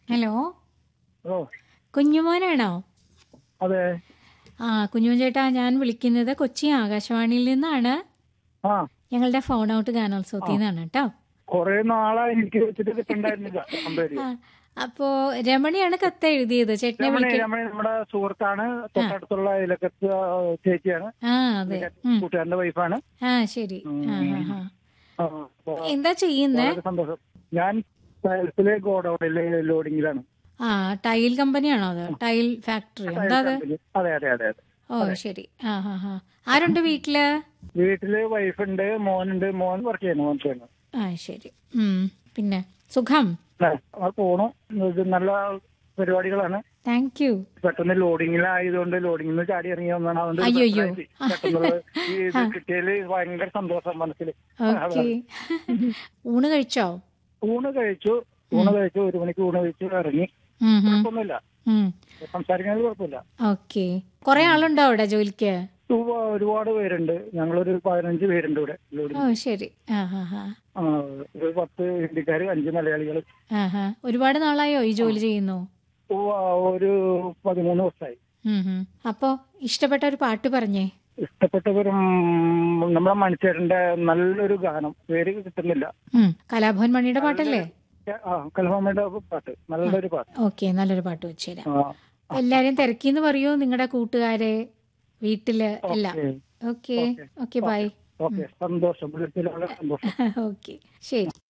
Hello ഓ കുഞ്ഞുമോനാണോ അതെ ആ കുഞ്ഞുമോൻ ചേട്ടാ ഞാൻ വിളിക്കുന്നത് കൊച്ചി ആകാശവാണിയിൽ നിന്നാണ് ആ ഞങ്ങളുടെ ഫോൺ ഔട്ട് ഗാനോത്സവത്തിൽ നിന്നാണ് കേട്ടോ കൊറേ നാളായി എനിക്ക് വെച്ചിട്ട് കിട്ടണ്ടായിരുന്നില്ല നമ്പര് ആ, അപ്പോ രമണിയാണ് കത്ത് എഴുതിയത് ചേട്ടനെ രമണി വിളിക്ക രമണി നമ്മുടെ സുഹൃത്താണ് തൊട്ടടുത്തുള്ള ഇലക്കത്ത് ചേച്ചിയാണ് ആ അതെ ഉം. കൂട്ടുകാരന്റെ വൈഫാണ് ആ ശരി ആ ആ, ആ. ആ, അപ്പൊ എന്താ ചെയ്യുന്നേ വളരെ സന്തോഷം ഞാൻ ടൈൽസിലെ ഗോഡൌണിലെ ലോഡിങ്ങിലാണ് ആ ടൈൽ കമ്പനിയാണോ അത് ടൈൽ ഫാക്ടറി എന്താ അത് അതെ അതെ അതെ അതെ ഓ ശരി ആ ഹാ ഹാ ആരുണ്ട് വീട്ടില് വീട്ടില് വൈഫുണ്ട് മോനുണ്ട് മോൻ വർക്ക് ചെയ്യുന്നു മോൻ ചെയ്യുന്നു ആ ശരി ഉം പിന്നെ സുഖം അത് പോണു ഇത് നല്ല പരിപാടികളാണ് താങ്ക് യു പെട്ടെന്ന് ലോഡിങ്ങിലായതുകൊണ്ട് ലോഡിങ്ങിൽ നിന്ന് ചാടി ഇറങ്ങി വന്നാണ് അതുകൊണ്ട് ഒരു അയ്യോ, അയ്യോ. surprise. പെട്ടെന്നുള്ള ഈ ഇത് കിട്ടിയതില് ഭയങ്കര സന്തോഷം മനസ്സിൽ ഓക്കെ ഊണ് കഴിച്ചോ ഊണ് കഴിച്ചു ഊണ് കഴിച്ചു ഒരു മണിക്ക് ഊണ് കഴിച്ചു ഇറങ്ങി ഉം, ഉം, കുഴപ്പമൊന്നുമില്ല ഉം. സംസാരിക്കുന്നത് കുഴപ്പമില്ല ഓക്കെ കൊറേ ആളുണ്ടോ അവിടെ ജോലിക്ക് ഉവ്വ് ഒരുപാട് പേരുണ്ട് ഞങ്ങളൊരു പതിനഞ്ച് പേരുണ്ട് ഇവിടെ ലോഡിങ് ഓ ശരി ആ ഹാ ഹാ ആ, ഒരു പത്ത് ഹിന്ദിക്കാര് അഞ്ച് മലയാളികൾ ആ ഹാ ഒരുപാട് നാളായോ ഈ ജോലി ചെയ്യുന്നു ഒരു പതിമൂന്ന് ദിവസമായി ഉം, ഉം. അപ്പോ ഇഷ്ടപ്പെട്ട ഒരു പാട്ട് പറഞ്ഞേ ഇഷ്ടപ്പെട്ടവരും നമ്മുടെ മണിച്ചേട്ടന്റെ നല്ലൊരു ഗാനം പേര് കിട്ടുന്നില്ല ഉം. കലാഭവൻ മണിയുടെ പാട്ടല്ലേ ആ കൽഫാമയുടെ പാട്ട് നല്ലൊരു പാട്ട് ഓക്കെ നല്ലൊരു പാട്ട് വെച്ചുതരാം ആ എല്ലാരെയും തിരക്കിന്ന് പറയൂ നിങ്ങളുടെ കൂട്ടുകാരെ വീട്ടില് എല്ലാം okay okay okay bye okay സന്തോഷം വിളിച്ചതിൽ വളരെ സന്തോഷം ഓക്കെ ശരി